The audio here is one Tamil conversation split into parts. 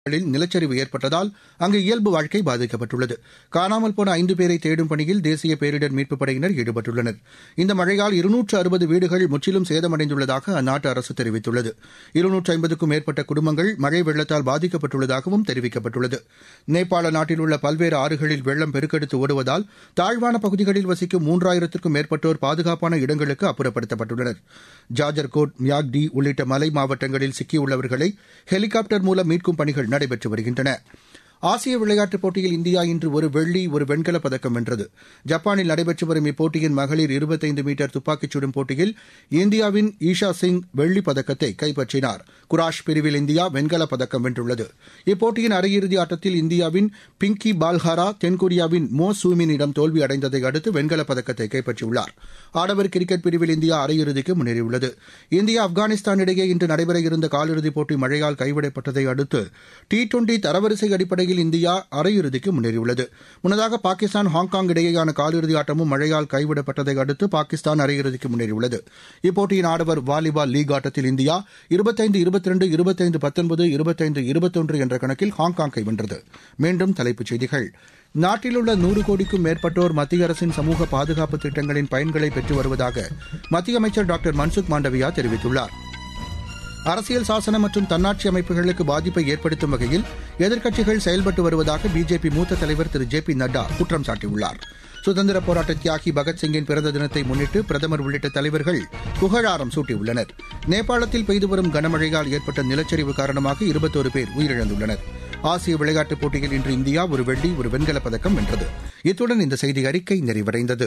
களில் நிலச்சரிவு ஏற்பட்டதால் அங்கு இயல்பு வாழ்க்கை பாதிக்கப்பட்டுள்ளது காணாமல் போன ஐந்து பேரை தேடும் பணியில் தேசிய பேரிடர் மீட்புப் படையினர் ஈடுபட்டுள்ளனர் இந்த மழையால் இருநூற்று அறுபது வீடுகள் முற்றிலும் சேதமடைந்துள்ளதாக அந்நாட்டு அரசு தெரிவித்துள்ளது இருநூற்று ஐம்பதுக்கும் மேற்பட்ட குடும்பங்கள் மழை வெள்ளத்தால் பாதிக்கப்பட்டுள்ளதாகவும் தெரிவிக்கப்பட்டுள்ளது நேபாள நாட்டில் உள்ள பல்வேறு ஆறுகளில் வெள்ளம் பெருக்கெடுத்து ஓடுவதால் தாழ்வான பகுதிகளில் வசிக்கும் மூன்றாயிரத்திற்கும் மேற்பட்டோர் பாதுகாப்பான இடங்களுக்கு அப்புறப்படுத்தப்பட்டுள்ளனர் ஜாஜர்கோட் மியாக்டி உள்ளிட்ட மலை மாவட்டங்களில் சிக்கியுள்ளவர்களை ஹெலிகாப்டர் மூலம் மீட்கும் பணிகள் நடைபெற்று வருகின்றன ஆசிய விளையாட்டுப் போட்டியில் இந்தியா இன்று ஒரு வெள்ளி ஒரு வெண்கலப் பதக்கம் வென்றது ஜப்பானில் நடைபெற்று வரும் இப்போட்டியின் மகளிர் இருபத்தைந்து மீட்டர் துப்பாக்கிச் சுடும் போட்டியில் இந்தியாவின் ஈஷா சிங் வெள்ளிப் பதக்கத்தை கைப்பற்றினார் குராஷ் பிரிவில் இந்தியா வெண்கலப் பதக்கம் வென்றுள்ளது இப்போட்டியின் அரையிறுதி ஆட்டத்தில் இந்தியாவின் பிங்கி பால்ஹாரா தென்கொரியாவின் மோ சூமினிடம் தோல்வி அடைந்ததை அடுத்து வெண்கலப் பதக்கத்தை கைப்பற்றியுள்ளார் ஆடவர் கிரிக்கெட் பிரிவில் இந்தியா அரையிறுதிக்கு முன்னேறியுள்ளது இந்தியா ஆப்கானிஸ்தான் இடையே இன்று நடைபெற இருந்த காலிறுதிப் போட்டி மழையால் கைவிடப்பட்டதை அடுத்து டி டுவெண்டி தரவரிசை அடிப்படையில் இந்தியா அரையிறுதிக்கு முன்னேறியுள்ளது முன்னதாக பாகிஸ்தான் ஹாங்காங் இடையேயான காலிறுதி ஆட்டமும் மழையால் கைவிடப்பட்டதை அடுத்து பாகிஸ்தான் அரையிறுதிக்கு முன்னேறியுள்ளது இப்போட்டியின் ஆடவர் வாலிபால் லீக் ஆட்டத்தில் இந்தியா இருபத்தைந்து இருபத்திரண்டு இருபத்தைந்து பத்தொன்பது இருபத்தைந்து இருபத்தொன்று என்ற கணக்கில் ஹாங்காங்கை வென்றது மீண்டும் தலைப்புச் செய்திகள் நாட்டில் உள்ள நூறு கோடிக்கும் மேற்பட்டோர் மத்திய அரசின் சமூக பாதுகாப்பு திட்டங்களின் பயன்களை பெற்று வருவதாக மத்திய அமைச்சர் டாக்டர் மன்சுக் மாண்டவியா தெரிவித்துள்ளார் அரசியல் சாசனம் மற்றும் தன்னாட்சி அமைப்புகளுக்கு பாதிப்பை ஏற்படுத்தும் வகையில் எதிர்க்கட்சிகள் செயல்பட்டு வருவதாக பிஜேபி மூத்த தலைவர் திரு ஜே பி நட்டா குற்றம் சாட்டியுள்ளார் சுதந்திர போராட்ட தியாகி பகத்சிங்கின் பிறந்த தினத்தை முன்னிட்டு பிரதமர் உள்ளிட்ட தலைவர்கள் புகழாரம் சூட்டியுள்ளனர் நேபாளத்தில் பெய்து வரும் கனமழையால் ஏற்பட்ட நிலச்சரிவு காரணமாக இருபத்தோரு பேர் உயிரிழந்துள்ளனர் ஆசிய விளையாட்டுப் போட்டியில் இன்று இந்தியா ஒரு வெள்ளி ஒரு வெண்கலப் பதக்கம் வென்றது இத்துடன் இந்த செய்தி அறிக்கை நிறைவடைந்தது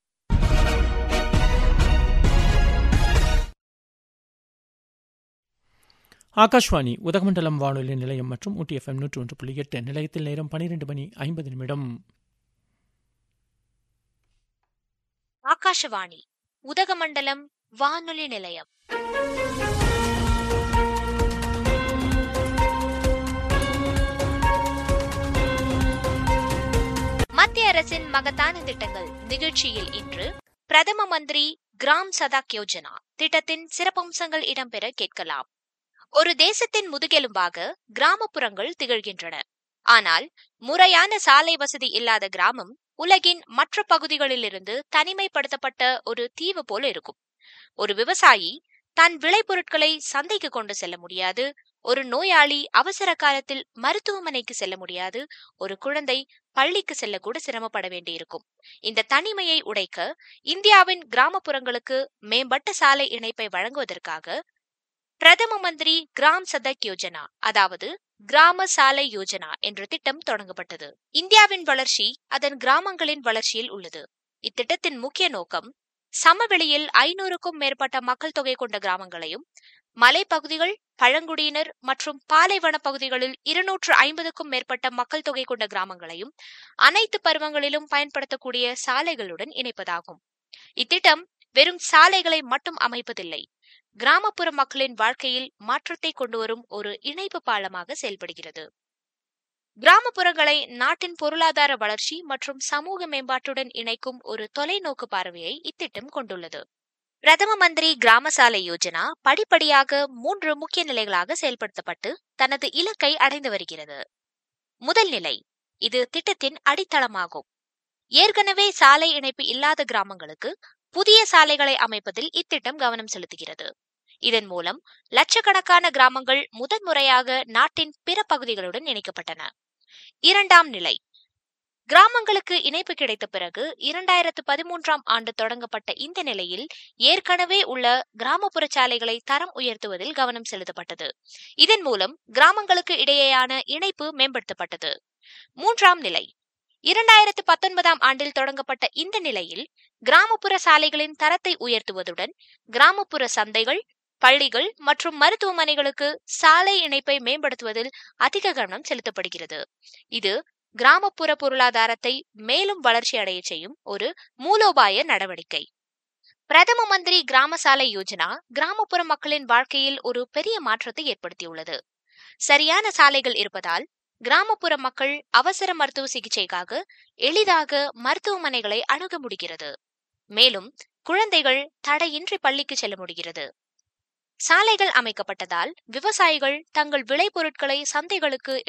ஆகாஷ்வாணி உதகமண்டலம் வானொலி நிலையம் மற்றும் ஊட்டி எஃப்எம் நூற்று ஒன்று புள்ளி எட்டு நிலையத்தில் நேரம் பனிரெண்டு மணி ஐம்பது நிமிடம் ஆகாஷவாணி உதகமண்டலம் வானொலி நிலையம் மத்திய அரசின் மகத்தான திட்டங்கள் நிகழ்ச்சியில் இன்று பிரதம மந்திரி கிராம் சதாக் யோஜனா திட்டத்தின் சிறப்பம்சங்கள் இடம்பெற கேட்கலாம் ஒரு தேசத்தின் முதுகெலும்பாக கிராமப்புறங்கள் திகழ்கின்றன ஆனால் முறையான சாலை வசதி இல்லாத கிராமம் உலகின் மற்ற பகுதிகளிலிருந்து தனிமைப்படுத்தப்பட்ட ஒரு தீவு போல இருக்கும் ஒரு விவசாயி தன் விளைபொருட்களை சந்தைக்கு கொண்டு செல்ல முடியாது ஒரு நோயாளி அவசர காலத்தில் மருத்துவமனைக்கு செல்ல முடியாது ஒரு குழந்தை பள்ளிக்கு செல்ல கூட சிரமப்பட வேண்டியிருக்கும் இந்த தனிமையை உடைக்க இந்தியாவின் கிராமப்புறங்களுக்கு மேம்பட்ட சாலை இணைப்பை வழங்குவதற்காக பிரதம மந்திரி கிராம் சதக் யோஜனா அதாவது கிராம சாலை யோஜனா என்ற திட்டம் தொடங்கப்பட்டது இந்தியாவின் வளர்ச்சி அதன் கிராமங்களின் வளர்ச்சியில் உள்ளது இத்திட்டத்தின் முக்கிய நோக்கம் சமவெளியில் ஐநூறுக்கும் மேற்பட்ட மக்கள் தொகை கொண்ட கிராமங்களையும் மலைப்பகுதிகள் பழங்குடியினர் மற்றும் பாலைவன பகுதிகளில் இருநூற்று ஐம்பதுக்கும் மேற்பட்ட மக்கள் தொகை கொண்ட கிராமங்களையும் அனைத்து பருவங்களிலும் பயன்படுத்தக்கூடிய சாலைகளுடன் இணைப்பதாகும் இத்திட்டம் வெறும் சாலைகளை மட்டும் அமைப்பதில்லை கிராமப்புற மக்களின் வாழ்க்கையில் மாற்றத்தை கொண்டு வரும் ஒரு இணைப்பு பாலமாக செயல்படுகிறது கிராமப்புறங்களை நாட்டின் பொருளாதார வளர்ச்சி மற்றும் சமூக மேம்பாட்டுடன் இணைக்கும் ஒரு தொலைநோக்கு பார்வையை இத்திட்டம் கொண்டுள்ளது பிரதம மந்திரி கிராம சாலை யோஜனா படிப்படியாக மூன்று முக்கிய நிலைகளாக செயல்படுத்தப்பட்டு தனது இலக்கை அடைந்து வருகிறது முதல் நிலை இது திட்டத்தின் அடித்தளமாகும் ஏற்கனவே சாலை இணைப்பு இல்லாத கிராமங்களுக்கு புதிய சாலைகளை அமைப்பதில் இத்திட்டம் கவனம் செலுத்துகிறது இதன் மூலம் லட்சக்கணக்கான கிராமங்கள் முதன்முறையாக நாட்டின் பிற பகுதிகளுடன் இணைக்கப்பட்டன இரண்டாம் நிலை கிராமங்களுக்கு இணைப்பு கிடைத்த பிறகு இரண்டாயிரத்து பதிமூன்றாம் ஆண்டு தொடங்கப்பட்ட இந்த நிலையில் ஏற்கனவே உள்ள கிராமப்புற சாலைகளை தரம் உயர்த்துவதில் கவனம் செலுத்தப்பட்டது இதன் மூலம் கிராமங்களுக்கு இடையேயான இணைப்பு மேம்படுத்தப்பட்டது மூன்றாம் நிலை இரண்டாயிரத்து பத்தொன்பதாம் ஆண்டில் தொடங்கப்பட்ட இந்த நிலையில் கிராமப்புற சாலைகளின் தரத்தை உயர்த்துவதுடன் கிராமப்புற சந்தைகள் பள்ளிகள் மற்றும் மருத்துவமனைகளுக்கு சாலை இணைப்பை மேம்படுத்துவதில் அதிக கவனம் செலுத்தப்படுகிறது இது கிராமப்புற பொருளாதாரத்தை மேலும் வளர்ச்சி அடைய செய்யும் ஒரு மூலோபாய நடவடிக்கை பிரதம மந்திரி கிராம சாலை யோஜனா கிராமப்புற மக்களின் வாழ்க்கையில் ஒரு பெரிய மாற்றத்தை ஏற்படுத்தியுள்ளது சரியான சாலைகள் இருப்பதால் கிராமப்புற மக்கள் அவசர மருத்துவ சிகிச்சைக்காக எளிதாக மருத்துவமனைகளை அணுக முடிகிறது மேலும் குழந்தைகள் தடையின்றி பள்ளிக்கு செல்ல முடிகிறது சாலைகள் அமைக்கப்பட்டதால் விவசாயிகள் தங்கள் விளைபொருட்களை சந்தைகளுக்கு